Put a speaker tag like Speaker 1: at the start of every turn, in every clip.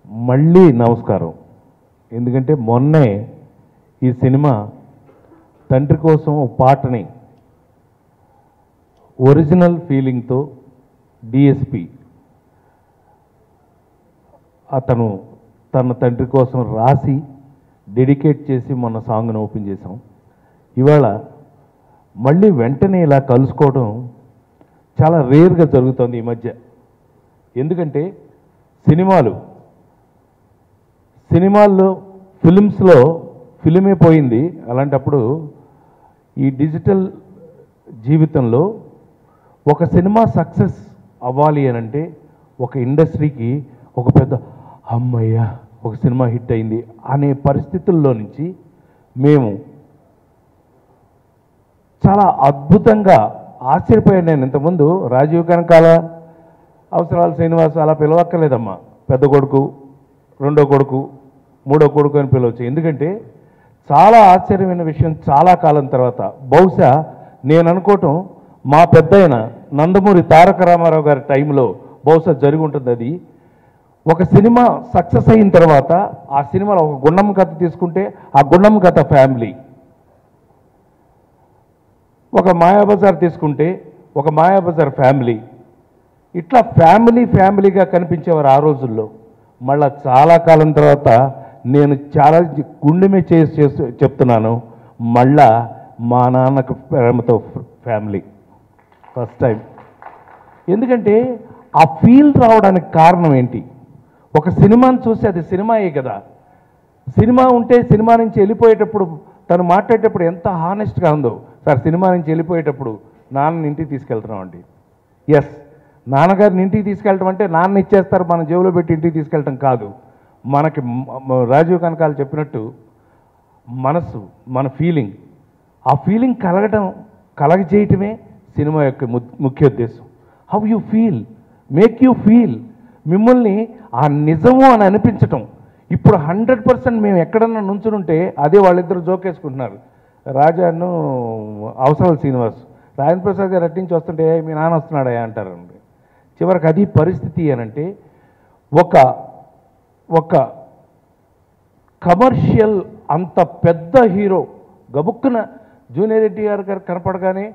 Speaker 1: మళ్ళీ నమస్కారం ఎందుకంటే మొన్నే ఈ సినిమా తండ్రి కోసం ఒక పాటని ఒరిజినల్ ఫీలింగ్తో డిఎస్పి అతను తన తండ్రి కోసం రాసి డెడికేట్ చేసి మొన్న సాంగ్ను ఓపెన్ చేసాం ఇవాళ మళ్ళీ వెంటనే ఇలా కలుసుకోవడం చాలా రేర్గా జరుగుతుంది ఈ మధ్య ఎందుకంటే సినిమాలు సినిమాల్లో ఫిలిమ్స్లో ఫిలిమే పోయింది అలాంటప్పుడు ఈ డిజిటల్ జీవితంలో ఒక సినిమా సక్సెస్ అవ్వాలి అని అంటే ఒక ఇండస్ట్రీకి ఒక పెద్ద అమ్మయ్య ఒక సినిమా హిట్ అయింది అనే పరిస్థితుల్లో నుంచి మేము చాలా అద్భుతంగా ఆశ్చర్యపోయాను నేను ఇంతకుముందు రాజీవ్ కనకాల అవసరాలు శ్రీనివాస్ అలా పిలవక్కర్లేదమ్మా పెద్ద కొడుకు రెండో కొడుకు మూడో కొడుకు అని పిలవచ్చు ఎందుకంటే చాలా ఆశ్చర్యమైన విషయం చాలా కాలం తర్వాత బహుశా నేను అనుకోవటం మా పెద్దయిన నందమూరి తారక రామారావు గారి టైంలో బహుశా జరిగి ఉంటుంది అది ఒక సినిమా సక్సెస్ అయిన తర్వాత ఆ సినిమాలో ఒక గుండమ్మ కథ తీసుకుంటే ఆ గుండమ్మ కథ ఫ్యామిలీ ఒక మాయాబజార్ తీసుకుంటే ఒక మాయాబజార్ ఫ్యామిలీ ఇట్లా ఫ్యామిలీ ఫ్యామిలీగా కనిపించేవారు ఆ రోజుల్లో మళ్ళా చాలా కాలం తర్వాత నేను చాలా గుండెమే చేసి చేస్తూ చెప్తున్నాను మళ్ళా మా నాన్నకు ప్రేమతో ఫ్యామిలీ ఫస్ట్ టైం ఎందుకంటే ఆ ఫీల్ రావడానికి కారణం ఏంటి ఒక సినిమాని చూసి అది సినిమాయే కదా సినిమా ఉంటే సినిమా నుంచి వెళ్ళిపోయేటప్పుడు తను మాట్లాడేటప్పుడు ఎంత హానెస్ట్గా ఉందో సార్ సినిమా నుంచి వెళ్ళిపోయేటప్పుడు నాన్న ఇంటికి తీసుకెళ్తున్నాం అండి ఎస్ నాన్నగారిని ఇంటికి తీసుకెళ్ళటం అంటే నాన్న ఇచ్చేస్తారు మన జేబులో పెట్టి ఇంటికి తీసుకెళ్ళటం కాదు మనకి మ- మ- రాజీవ్ కనకాలు చెప్పినట్టు మనసు మన ఫీలింగ్ ఆ ఫీలింగ్ కలగటం కలగజేయటమే సినిమా యొక్క ము- ముఖ్య ఉద్దేశం how you feel make you feel మిమ్మల్ని ఆ నిజము అని అనిపించటం ఇప్పుడు హండ్రెడ్ పర్సెంట్ మేము ఎక్కడన్నా నుంచునుంటే అదే వాళ్ళిద్దరు జోకేసుకుంటున్నారు రాజాను అవసరాలు శ్రీనివాస్ రాజేంద్ర ప్రసాద్ గారు అట్టించి వస్తుంటే "ఏ, మీ నాన్న వస్తున్నాడా అంటారండి చివరికి అది పరిస్థితి అనంటే ఒక ఒక కమర్షియల్ అంత పెద్ద హీరో గబుక్కున జూనియర్ రెడ్డి గారు గారు కనపడగానే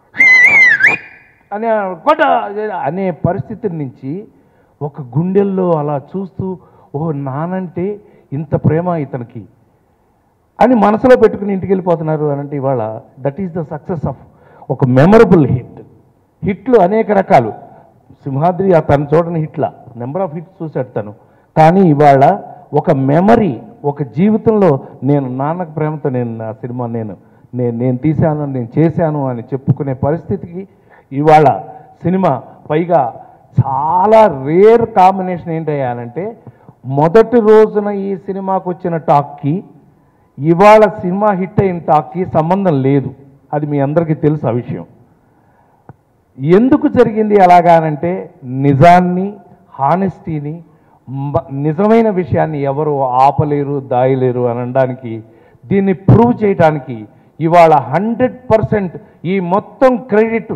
Speaker 1: అనే కొట్ట అనే పరిస్థితి నుంచి ఒక గుండెల్లో అలా చూస్తూ ఓ నానంటే ఇంత ప్రేమ ఇతనికి అని మనసులో పెట్టుకుని ఇంటికి వెళ్ళిపోతున్నారు అని అంటే ఇవాళ that is the success of ఒక మెమరబుల్ హిట్ హిట్లు అనేక రకాలు సింహాద్రి ఆ తను చూడని హిట్ల నెంబర్ ఆఫ్ హిట్స్ చూశాడు తను కానీ ఇవాళ ఒక మెమరీ ఒక జీవితంలో నేను నాన్నకు ప్రేమతో నేను నా సినిమా నేను నేను నేను తీశాను నేను చేశాను అని చెప్పుకునే పరిస్థితికి ఇవాళ సినిమా పైగా చాలా రేర్ కాంబినేషన్ ఏంటయ్యానంటే మొదటి రోజున ఈ సినిమాకు వచ్చిన టాక్కి ఇవాళ సినిమా హిట్ అయిన టాక్కి సంబంధం లేదు అది మీ అందరికీ తెలుసు ఆ విషయం ఎందుకు జరిగింది అలాగానంటే నిజాన్ని హానెస్టీని మ- నిజమైన విషయాన్ని ఎవరు ఆపలేరు దాయలేరు అని అనడానికి దీన్ని ప్రూవ్ చేయడానికి ఇవాళ హండ్రెడ్ పర్సెంట్ ఈ మొత్తం క్రెడిట్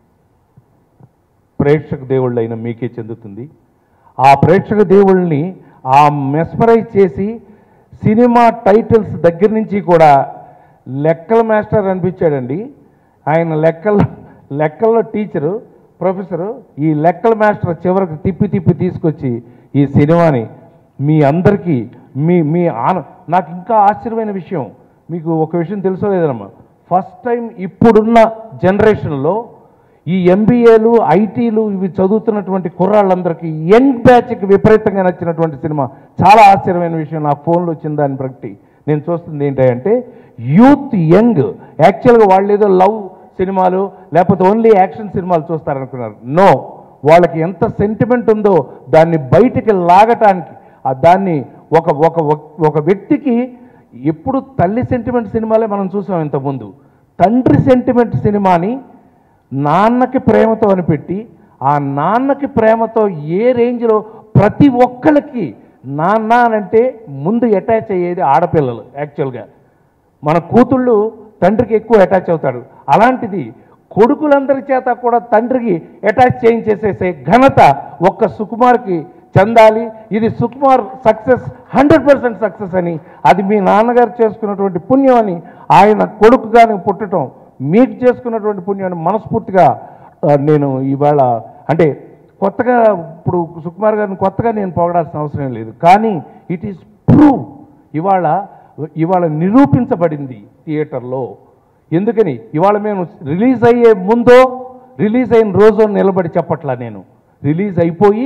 Speaker 1: ప్రేక్షక దేవుళ్ళైన మీకే చెందుతుంది ఆ ప్రేక్షక దేవుళ్ళని ఆ మెస్మరైజ్ చేసి సినిమా టైటిల్స్ దగ్గర నుంచి కూడా లెక్కల మాస్టర్ అనిపించాడండి ఆయన లెక్కల లెక్కల్లో టీచరు ప్రొఫెసరు ఈ లెక్కల మాస్టర్ చివరికి తిప్పి తిప్పి తీసుకొచ్చి ఈ సినిమాని మీ అందరికీ మీ మీ ఆన నాకు ఇంకా ఆశ్చర్యమైన విషయం మీకు ఒక విషయం తెలుసో లేదమ్మా ఫస్ట్ టైం ఇప్పుడున్న జనరేషన్లో ఈ ఎంబీఏలు ఐటీలు ఇవి చదువుతున్నటువంటి కుర్రాళ్ళందరికీ యంగ్ బ్యాచ్కి విపరీతంగా నచ్చినటువంటి సినిమా చాలా ఆశ్చర్యమైన విషయం నా ఫోన్లో వచ్చిన దాన్ని బట్టి నేను చూస్తుంది ఏంటంటే యూత్ యంగ్ యాక్చువల్గా వాళ్ళు ఏదో లవ్ సినిమాలు లేకపోతే ఓన్లీ యాక్షన్ సినిమాలు చూస్తారనుకున్నారు నో వాళ్ళకి ఎంత సెంటిమెంట్ ఉందో దాన్ని బయటికి లాగటానికి ఆ దాన్ని ఒక ఒక ఒక వ్యక్తికి ఎప్పుడు తల్లి సెంటిమెంట్ సినిమాలే మనం చూసాం ఇంతకుముందు తండ్రి సెంటిమెంట్ సినిమాని నాన్నకి ప్రేమతో అని పెట్టి ఆ నాన్నకి ప్రేమతో ఏ రేంజ్లో ప్రతి ఒక్కరికి నాన్న అని అంటే ముందు అటాచ్ అయ్యేది ఆడపిల్లలు యాక్చువల్గా మన కూతుళ్ళు తండ్రికి ఎక్కువ అటాచ్ అవుతాడు అలాంటిది కొడుకులందరి చేత కూడా తండ్రికి అటాచ్ చేయించేసేసే ఘనత ఒక్క సుకుమార్కి చెందాలి ఇది Sukumar success hundred percent success అని అది మీ నాన్నగారు చేసుకున్నటువంటి పుణ్యం అని ఆయన కొడుకుగానే పుట్టడం మీకు చేసుకున్నటువంటి పుణ్యాన్ని మనస్ఫూర్తిగా ఆ, నేను ఇవాళ అంటే కొత్తగా ఇప్పుడు సుకుమార్ గారిని కొత్తగా నేను పొగడాల్సిన అవసరం లేదు కానీ ఇట్ ఈస్ ప్రూవ్ ఇవాళ ఇవాళ నిరూపించబడింది థియేటర్లో ఎందుకని ఇవాళ మేము రిలీజ్ అయ్యే ముందో రిలీజ్ అయిన రోజు నిలబడి చెప్పట్లా నేను రిలీజ్ అయిపోయి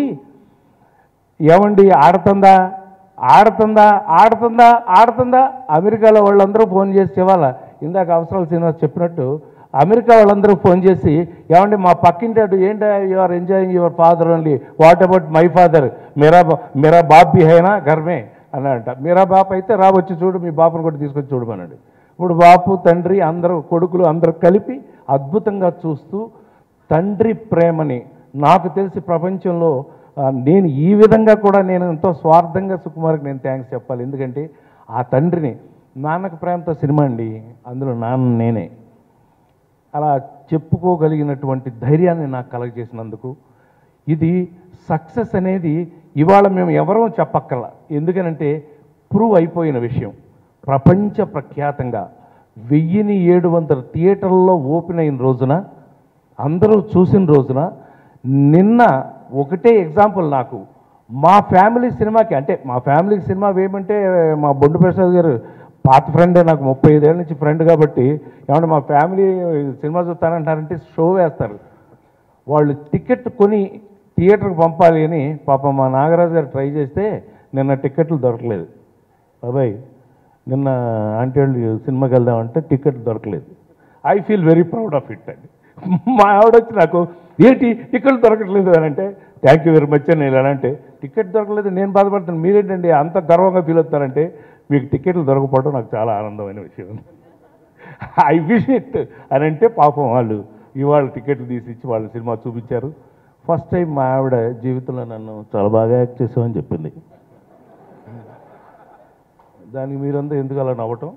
Speaker 1: ఏమండి ఆడుతుందా ఆడుతుందా ఆడుతుందా ఆడుతుందా అమెరికాలో వాళ్ళందరూ ఫోన్ చేసి ఇవాళ ఇందాక అవసరాల శ్రీనివాస్ చెప్పినట్టు అమెరికా వాళ్ళందరూ ఫోన్ చేసి ఏమండి మా పక్కింటాడు ఏంటి you are enjoying your father only what about my father మీరా బా- మీరా బాప్ బి హైనా గర్మే అని అంట మీరా బాప్ అయితే రా వచ్చి చూడు మీ బాపును కూడా తీసుకొచ్చి చూడమన్నాడు ఇప్పుడు బాపు తండ్రి అందరూ కొడుకులు అందరూ కలిపి అద్భుతంగా చూస్తూ తండ్రి ప్రేమని నాకు తెలిసి ప్రపంచంలో ఆ, నేను ఈ విధంగా కూడా నేను ఎంతో స్వార్థంగా సుకుమార్కి నేను థ్యాంక్స్ చెప్పాలి ఎందుకంటే ఆ తండ్రిని నాన్నకు ప్రేమతో సినిమా అండి అందులో నాన్న నేనే అలా చెప్పుకోగలిగినటువంటి ధైర్యాన్ని నాకు కలగజేసినందుకు ఇది సక్సెస్ అనేది ఇవాళ మేము ఎవరూ చెప్పక్కల ఎందుకనంటే ప్రూవ్ అయిపోయిన విషయం ప్రపంచ ప్రఖ్యాతంగా వెయ్యిని ఏడు వందల థియేటర్లలో ఓపెన్ అయిన రోజున అందరూ చూసిన రోజున నిన్న ఒకటే ఎగ్జాంపుల్ నాకు మా ఫ్యామిలీ సినిమాకి అంటే మా ఫ్యామిలీకి సినిమా వేయమంటే మా బొండు ప్రసాద్ గారు పాత ఫ్రెండే నాకు ముప్పై ఐదేళ్ళ నుంచి ఫ్రెండ్ కాబట్టి ఏమంటే మా ఫ్యామిలీ సినిమా చూస్తానంటారంటే షో వేస్తారు వాళ్ళు టికెట్ కొని థియేటర్కి పంపాలి అని పాపం మా నాగరాజు గారు ట్రై చేస్తే నిన్న టికెట్లు దొరకలేదు బాబాయ్ నిన్న ఆంటీ వాళ్ళు సినిమాకి వెళ్దామంటే టికెట్ దొరకలేదు I feel very proud of it అండి మా ఆవిడ వచ్చి నాకు ఏంటి టికెట్ దొరకట్లేదు అని అంటే థ్యాంక్ యూ వెరీ మచ్ అని నేను ఎలా అంటే టికెట్ దొరకలేదు నేను బాధపడుతాను మీరేంటండి అంత గర్వంగా ఫీల్ అవుతారంటే మీకు టికెట్లు దొరకపోవడం నాకు చాలా ఆనందమైన విషయం ఐ విష్ ఇట్ అని అంటే పాపం వాళ్ళు ఇవాళ టికెట్లు తీసి ఇచ్చి వాళ్ళ సినిమా చూపించారు ఫస్ట్ టైం మా ఆవిడ జీవితంలో నన్ను చాలా బాగా యాక్ట్ చేసామని చెప్పింది దానికి మీరంతా ఎందుకు అలా నవ్వటం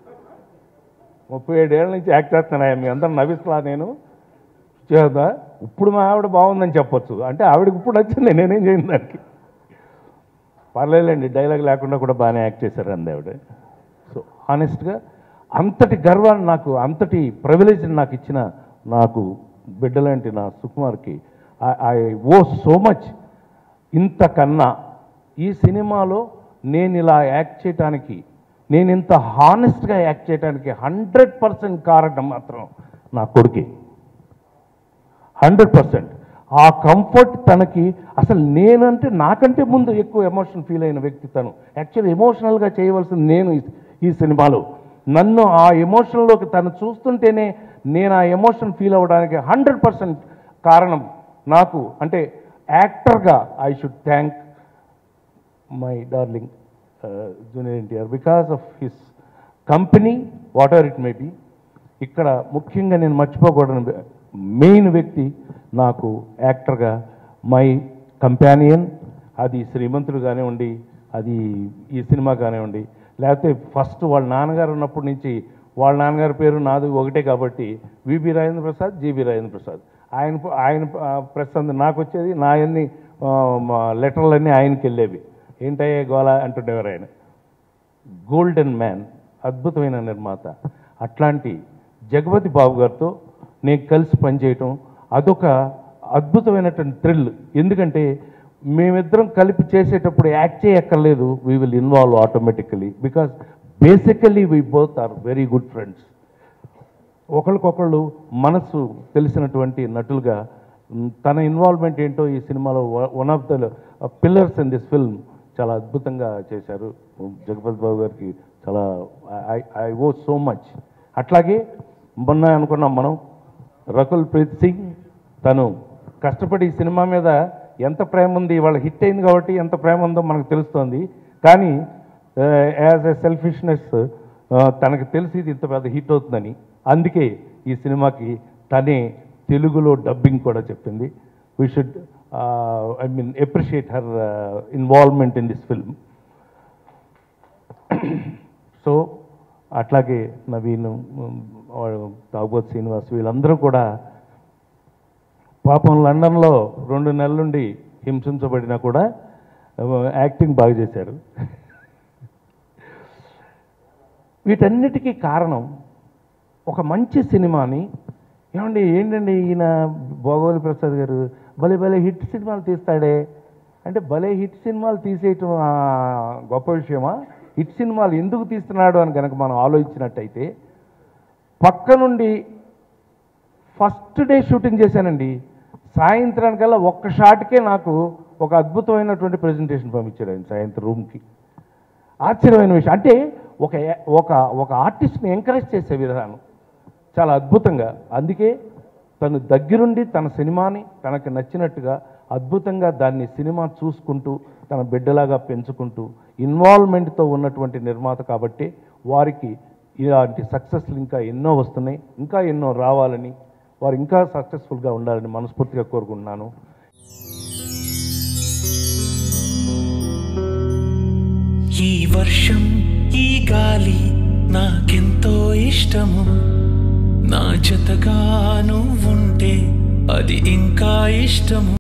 Speaker 1: ముప్పై ఏడేళ్ళ నుంచి యాక్ట్ చేస్తున్నాను మీ అందరూ నవ్విస్తా నేను చేద్దా ఇప్పుడు మా ఆవిడ బాగుందని చెప్పొచ్చు అంటే ఆవిడకి ఇప్పుడు వచ్చింది నేనేం చేయను దానికి పర్లేదండి డైలాగ్ లేకుండా కూడా బాగానే యాక్ట్ చేశారు అంది ఆవిడ సో హానెస్ట్గా అంతటి గర్వాన్ని నాకు అంతటి ప్రివిలేజ్ నాకు ఇచ్చిన నాకు బిడ్డలాంటి నా సుకుమార్కి ఐ ఓ సో మచ్ ఇంతకన్నా ఈ సినిమాలో నేను ఇలా యాక్ట్ చేయటానికి నేను ఇంత హానెస్ట్గా యాక్ట్ చేయడానికి హండ్రెడ్ పర్సెంట్ కారణం మాత్రం నా కొడుకే హండ్రెడ్ పర్సెంట్ ఆ కంఫర్ట్ తనకి అసలు నేనంటే నాకంటే ముందు ఎక్కువ ఎమోషన్ ఫీల్ అయిన వ్యక్తి తను యాక్చువల్లీ ఎమోషనల్గా చేయవలసింది నేను ఈ- ఈ సినిమాలో నన్ను ఆ ఎమోషన్లోకి తను చూస్తుంటేనే నేను ఆ ఎమోషన్ ఫీల్ అవ్వడానికి హండ్రెడ్ పర్సెంట్ కారణం నాకు అంటే యాక్టర్గా I should thank my darling junior NTR because of his company what ever it may be ఇక్కడ ముఖ్యంగా నేను మర్చిపోకూడని మెయిన్ వ్యక్తి నాకు యాక్టర్గా మై కంపానియన్ అది శ్రీమంతుడు కానివ్వండి అది ఈ సినిమా కానివ్వండి లేకపోతే ఫస్ట్ వాళ్ళ నాన్నగారు ఉన్నప్పటి నుంచి వాళ్ళ నాన్నగారి పేరు నాది ఒకటే కాబట్టి విబి రాజేంద్ర ప్రసాద్ జీబీ రాజేంద్ర ప్రసాద్ ఆయన ఆయన ఆ, ప్రస్తుతం నాకు వచ్చేది నా అన్ని లెటర్లన్నీ ఆయనకి వెళ్ళేవి ఏంటయ్యే గోళ అంటుండేవారు ఆయన గోల్డెన్ మ్యాన్ అద్భుతమైన నిర్మాత అట్లాంటి జగపతి బాబు గారితో నేను కలిసి పనిచేయటం అదొక అద్భుతమైనటువంటి థ్రిల్ ఎందుకంటే మేమిద్దరం కలిపి చేసేటప్పుడు యాక్ట్ చేయక్కర్లేదు we will involve automatically because basically we both are very good friends ఒకరికొకళ్ళు మనసు తెలిసినటువంటి నటులుగా మ్, తన ఇన్వాల్వ్మెంట్ ఏంటో ఈ సినిమాలో one of the pillars in this film చాలా అద్భుతంగా చేశారు జగపతి బాబు గారికి చాలా ఐ ఓ సో మచ్ అట్లాగే మొన్న అనుకున్నాం మనం రకుల్ ప్రీత్ సింగ్ తను కష్టపడి ఈ సినిమా మీద ఎంత ప్రేమ ఉంది ఇవాళ హిట్ అయింది కాబట్టి ఎంత ప్రేమ ఉందో మనకు తెలుస్తోంది కానీ యాజ్ ఎ సెల్ఫిష్నెస్ తనకు తెలిసి ఇది ఇంత పెద్ద హిట్ అవుతుందని అందుకే ఈ సినిమాకి తనే తెలుగులో డబ్బింగ్ కూడా చెప్పింది we should I mean appreciate her involvement in this film so అట్లాగే నవీన్ తాగోత్ శ్రీనివాస్ వీళ్ళందరూ కూడా పాపం లండన్లో రెండు నెలల నుండి హింసించబడినా కూడా యాక్టింగ్ బాగా చేశారు వీటన్నిటికీ కారణం ఒక మంచి సినిమాని ఏమండి ఏంటండి ఈయన భోగవలి ప్రసాద్ గారు భలే భలే హిట్ సినిమాలు తీస్తాడే అంటే భలే హిట్ సినిమాలు తీసేయటం ఆ, గొప్ప విషయమా హిట్ సినిమాలు ఎందుకు తీస్తున్నాడు అని కనుక మనం ఆలోచించినట్టయితే పక్క నుండి ఫస్ట్ డే షూటింగ్ చేశానండి సాయంత్రానికల్లా ఒక్క షాట్కే నాకు ఒక అద్భుతమైనటువంటి ప్రెజెంటేషన్ పంపించాడు ఆయన సాయంత్రం రూమ్కి ఆశ్చర్యమైన విషయం అంటే ఒక ఒక ఒక ఆర్టిస్ట్ని ఎంకరేజ్ చేసే విధానం చాలా అద్భుతంగా అందుకే తను దగ్గరుండి తన సినిమాని తనకు నచ్చినట్టుగా అద్భుతంగా దాన్ని సినిమా చూసుకుంటూ తన బిడ్డలాగా పెంచుకుంటూ ఇన్వాల్వ్మెంట్తో ఉన్నటువంటి నిర్మాత కాబట్టి వారికి ఇలాంటి సక్సెస్లు ఇంకా ఎన్నో వస్తున్నాయి ఇంకా ఎన్నో రావాలని వారు ఇంకా సక్సెస్ఫుల్గా ఉండాలని మనస్ఫూర్తిగా కోరుకుంటున్నాను
Speaker 2: ఈ వర్షం ఈ గాలి నాకెంతో ఇష్టము నా జతగా నువ్వుంటే అది ఇంకా ఇష్టము